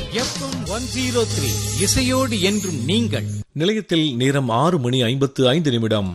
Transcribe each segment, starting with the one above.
FM one zero three இசையோடு என்றும் நீங்கள் நிலையத்தில் நேரம் ஆறு மணி ஐம்பத்து ஐந்து நிமிடம்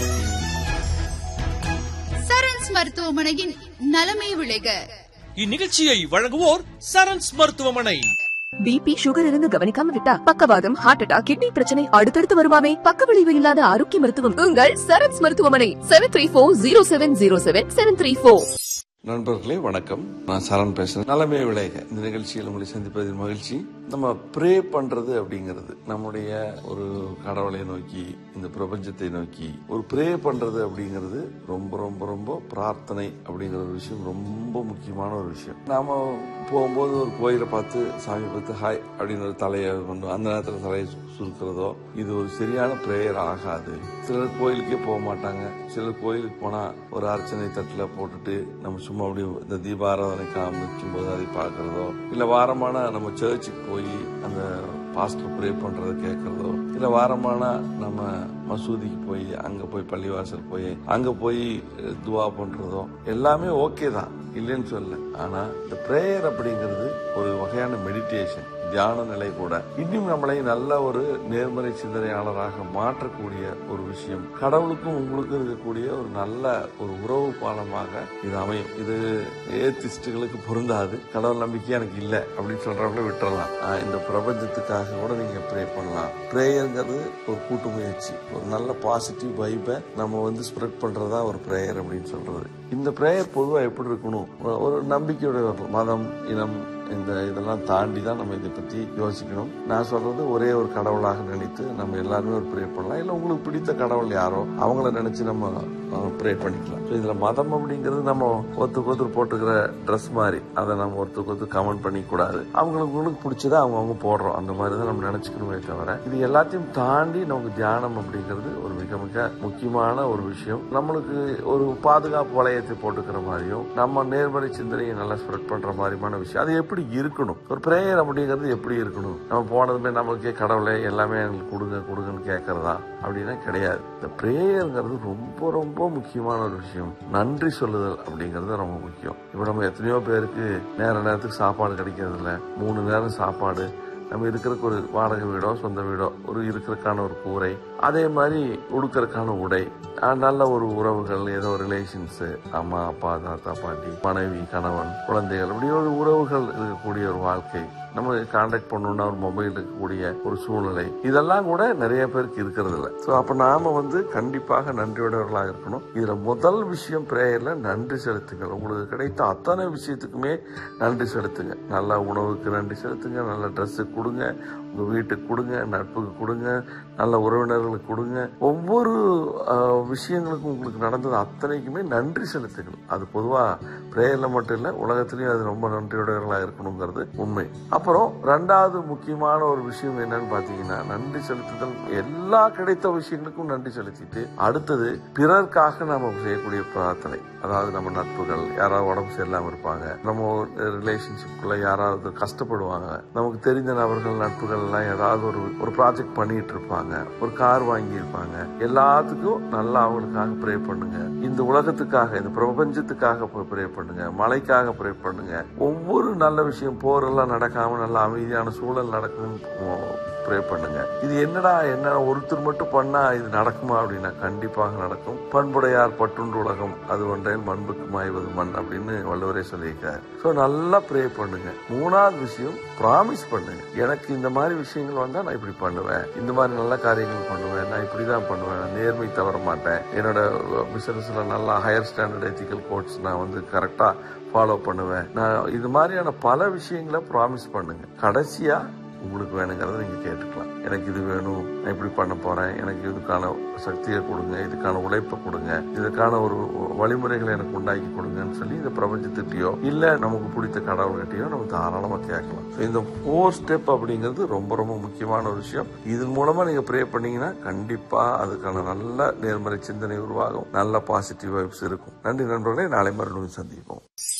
சரண்ஸ் மருத்துவமனையின் நலமே விளைக இந்நிகழ்ச்சியை வழங்குவோர் சரண்ஸ் மருத்துவமனை பிபி சுகர் இருந்து கவனிக்காம விட்டா பக்கவாதம் ஹார்ட் அட்டாக் கிட்னி பிரச்சனை அடுத்தடுத்து வருமாமே பக்க விளைவு இல்லாத ஆரோக்கிய மருத்துவம் உங்கள் சரத்ஸ் மருத்துவமனை seven three four zero seven zero seven seven three four நண்பர்களே வணக்கம் நான் சரண் பேசுறேன் நலமே விளைக இந்த நிகழ்ச்சியில் உங்களை சந்திப்பதில் மகிழ்ச்சி நம்ம ப்ரே பண்றது அப்படிங்கிறது நம்முடைய ஒரு கடவுளை நோக்கி இந்த பிரபஞ்சத்தை நோக்கி ஒரு ப்ரே பண்றது அப்படிங்கிறது ரொம்ப ரொம்ப ரொம்ப பிரார்த்தனை அப்படிங்கிற ஒரு விஷயம் ரொம்ப முக்கியமான ஒரு விஷயம் நாம போகும்போது ஒரு கோயிலை பார்த்து சாமி பார்த்து ஹாய் அப்படின்னு ஒரு தலையை கொண்டு அந்த நேரத்தில் தலையை சு- சுருக்கிறதோ இது ஒரு சரியான பிரேயர் ஆகாது சிலர் கோயிலுக்கே போக மாட்டாங்க சிலர் கோயிலுக்கு போனா ஒரு அர்ச்சனை தட்டுல போட்டுட்டு நம்ம சும்மா அப்படி இந்த தீபாராதனை காமிக்கும் போது அதை பார்க்கறதோ இல்ல வாரமான நம்ம சர்ச்சுக்கு போய் அந்த பாஸ்டர் ப்ரே பண்றதை கேட்கறதோ இல்ல வாரமானா நம்ம மசூதிக்கு போய் அங்க போய் பள்ளிவாசல் போய் அங்க போய் அஹ், துவா பண்றதோ எல்லாமே ஓகே தான் இல்லைன்னு சொல்ல ஆனா இந்த பிரேயர் அப்படிங்கிறது ஒரு வகையான மெடிடேஷன் தியான நிலை கூட இன்னும் நம்மளை நல்ல ஒரு நேர்மறை சிந்தனையாளராக மாற்றக்கூடிய ஒரு விஷயம் கடவுளுக்கும் உங்களுக்கும் இருக்கக்கூடிய ஒரு நல்ல ஒரு உறவு பாலமாக இது அமையும் இது ஏத்திஸ்டுகளுக்கு பொருந்தாது கடவுள் நம்பிக்கை எனக்கு இல்லை அப்படின்னு சொல்றவங்கள விட்டுறலாம் ஆஹ் இந்த பிரபஞ்சத்துக்காக கூட நீங்க ப்ரே பண்ணலாம் ப்ரேயருங்கிறது ஒரு கூட்டு முயற்சி ஒரு நல்ல பாசிட்டிவ் வைப்பை நம்ம வந்து ஸ்ப்ரெட் பண்றதா ஒரு ப்ரேயர் அப்படின்னு சொல்றது இந்த ப்ரேயர் பொதுவா எப்படி இருக்கணும் ஒரு- ஒரு நம்பிக்கையுடைய மதம் இனம் இந்த இதெல்லாம் தாண்டி தான் நம்ம இதை பத்தி யோசிக்கணும் நான் சொல்றது ஒரே ஒரு கடவுளாக நினைத்து நம்ம எல்லாருமே ஒரு ப்ரே பண்ணலாம் இல்ல உங்களுக்கு பிடித்த கடவுள் யாரோ அவங்கள நினைச்சு நம்ம ப்ரே பண்ணிக்கலாம் So இதுல மதம் அப்படிங்கிறது நம்ம ஒருத்தருக்கு ஒருத்தர் போட்டுக்கிற ட்ரெஸ் மாதிரி அதை நம்ம ஒருத்தருக்கு ஒருத்தர் கமெண்ட் பண்ணிக்க கூடாது அவங்களுக்கு உங்களுக்கு பிடிச்சதை அவங்க அவங்க போடுறோம் அந்த மாதிரி தான் நம்ம நினைச்சுக்கணுமே தவிர இது எல்லாத்தையும் தாண்டி நமக்கு தியானம் அப்படிங்கிறது ஒரு மிக மிக முக்கியமான ஒரு விஷயம் நம்மளுக்கு ஒரு பாதுகாப்பு வளையத்தை போட்டுக்கிற மாதிரியும் நம்ம நேர்மறை சிந்தனையை நல்லா ஸ்ப்ரெட் பண்ற மாதிரியான விஷயம் அது எப்படி இருக்கணும் ஒரு பிரேயர் அப்படிங்கிறது எப்படி இருக்கணும் நம்ம போனதுமே நம்மளுக்கே கடவுளே எல்லாமே எங்களுக்கு கொடுங்க கொடுங்கன்னு கேட்கறதா அப்படின்னா கிடையாது இந்த பிரேயருங்கிறது ரொம்ப ரொம்ப முக்கியமான ஒரு விஷயம் நன்றி சொல்லுதல் அப்படிங்கிறது ரொம்ப முக்கியம் இப்போ நம்ம எத்தனையோ பேருக்கு நேர நேரத்துக்கு சாப்பாடு கிடைக்கிறது இல்ல மூணு நேரம் சாப்பாடு நம்ம இருக்கிறதுக்கு ஒரு வாடகை வீடோ சொந்த வீடோ ஒரு இருக்கிறதுக்கான ஒரு கூரை அதே மாதிரி உடுக்கிறதுக்கான உடை அஹ் நல்ல ஒரு உறவுகள் ஏதோ ரிலேஷன்ஸ் அம்மா அப்பா தாத்தா பாட்டி மனைவி கணவன் குழந்தைகள் இப்படி ஒரு உறவுகள் இருக்கக்கூடிய ஒரு வாழ்க்கை நம்ம கான்டாக்ட் பண்ணணும்னா ஒரு மொபைல் இருக்கக்கூடிய ஒரு சூழ்நிலை இதெல்லாம் கூட நிறைய பேருக்கு இருக்கிறது இல்லை ஸோ அப்போ நாம வந்து கண்டிப்பாக நன்றியுடையவர்களாக இருக்கணும் இதுல முதல் விஷயம் பிரேயர்ல நன்றி செலுத்துங்கள் உங்களுக்கு கிடைத்த அத்தனை விஷயத்துக்குமே நன்றி செலுத்துங்க நல்ல உணவுக்கு நன்றி செலுத்துங்க நல்ல ட்ரெஸ் கொடுங்க உங்க வீட்டுக்கு கொடுங்க நட்புக்கு கொடுங்க நல்ல உறவினர்களுக்கு கொடுங்க ஒவ்வொரு ஆஹ், விஷயங்களுக்கும் உங்களுக்கு நடந்தது அத்தனைக்குமே நன்றி செலுத்துங்கள் அது பொதுவா பிரேயர்ல மட்டும் இல்ல உலகத்திலயும் அது ரொம்ப நன்றியுடையவர்களா இருக்கணுங்கிறது உண்மை அப்புறம் ரெண்டாவது முக்கியமான ஒரு விஷயம் என்னன்னு பாத்தீங்கன்னா நன்றி செலுத்துதல் எல்லா கிடைத்த விஷயங்களுக்கும் நன்றி செலுத்திட்டு அடுத்தது பிறர்க்காக நாம செய்யக்கூடிய பிரார்த்தனை அதாவது நம்ம நட்புகள் யாராவது உடம்பு சரியில்லாம இருப்பாங்க நம்ம ரிலேஷன்ஷிப்குள்ள யாராவது கஷ்டப்படுவாங்க நமக்கு தெரிந்த நபர்கள் நட்புகள் எல்லாம் ஏதாவது ஒரு ஒரு ப்ராஜெக்ட் பண்ணிட்டு இருப்பாங்க ஒரு கார் வாங்கி இருப்பாங்க எல்லாத்துக்கும் நல்லா அவங்களுக்காக ப்ரே பண்ணுங்க இந்த உலகத்துக்காக இந்த பிரபஞ்சத்துக்காக ப்ரே பண்ணுங்க மழைக்காக ப்ரே பண்ணுங்க ஒவ்வொரு நல்ல விஷயம் போரெல்லாம் நடக்காம நல்ல அமைதியான சூழல் நடக்கணும் ப்ரே பண்ணுங்க இது என்னடா என்ன ஒருத்தர் மட்டும் பண்ணா இது நடக்குமா அப்படின்னா கண்டிப்பாக நடக்கும் பண்புடையார் பட்டுண்டு உலகம் அது ஒன்றையில் மண்புக்கு மாய்வது மண் அப்படின்னு வள்ளுவரே சொல்லியிருக்காரு ஸோ நல்லா ப்ரே பண்ணுங்க மூணாவது விஷயம் ப்ராமிஸ் பண்ணுங்க எனக்கு இந்த மாதிரி விஷயங்கள் வந்தா நான் இப்படி பண்ணுவேன் இந்த மாதிரி நல்ல காரியங்கள் பண்ணுவேன் நான் இப்படிதான் பண்ணுவேன் நான் நேர்மை தவற மாட்டேன் என்னோட பிசினஸ்ல நல்லா ஹையர் ஸ்டாண்டர்ட் எத்திக்கல் கோட்ஸ் நான் வந்து கரெக்டா ஃபாலோ பண்ணுவேன் நான் இது மாதிரியான பல விஷயங்களை ப்ராமிஸ் பண்ணுங்க கடைசியா உங்களுக்கு வேணுங்கிறத நீங்க கேட்டுக்கலாம் எனக்கு இது வேணும் நான் இப்படி பண்ண போறேன் எனக்கு இதுக்கான சக்தியை கொடுங்க இதுக்கான உழைப்பை கொடுங்க இதுக்கான ஒரு வழிமுறைகளை எனக்கு உண்டாக்கி கொடுங்கன்னு சொல்லி இந்த பிரபஞ்சத்திட்டயோ இல்ல நமக்கு பிடித்த கடவுள்கிட்டயோ நம்ம தாராளமா கேட்கலாம் So, இந்த ஃபோர் ஸ்டெப் அப்படிங்கிறது ரொம்ப ரொம்ப முக்கியமான ஒரு விஷயம் இதன் மூலமா நீங்க ப்ரே பண்ணீங்கன்னா கண்டிப்பா அதுக்கான நல்ல நேர்மறை சிந்தனை உருவாகும் நல்ல பாசிட்டிவ் வைப்ஸ் இருக்கும் நன்றி நண்பர்களே நாளை மறுபடியும் சந்திப்போம்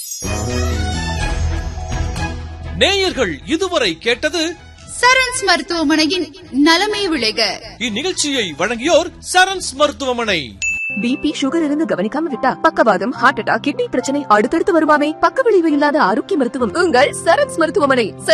நேயர்கள் இதுவரை கேட்டது சரண்ஸ் மருத்துவமனையின் நலமே விளைக இந்நிகழ்ச்சியை வழங்கியோர் சரண்ஸ் மருத்துவமனை பிபி சுகர் இருந்து கவனிக்காம விட்டா பக்கவாதம் ஹார்ட் அட்டாக் கிட்னி பிரச்சனை அடுத்தடுத்து வருமாமே பக்க விளைவு இல்லாத ஆரோக்கிய மருத்துவம் உங்கள் சரத்ஸ் மருத்துவமனை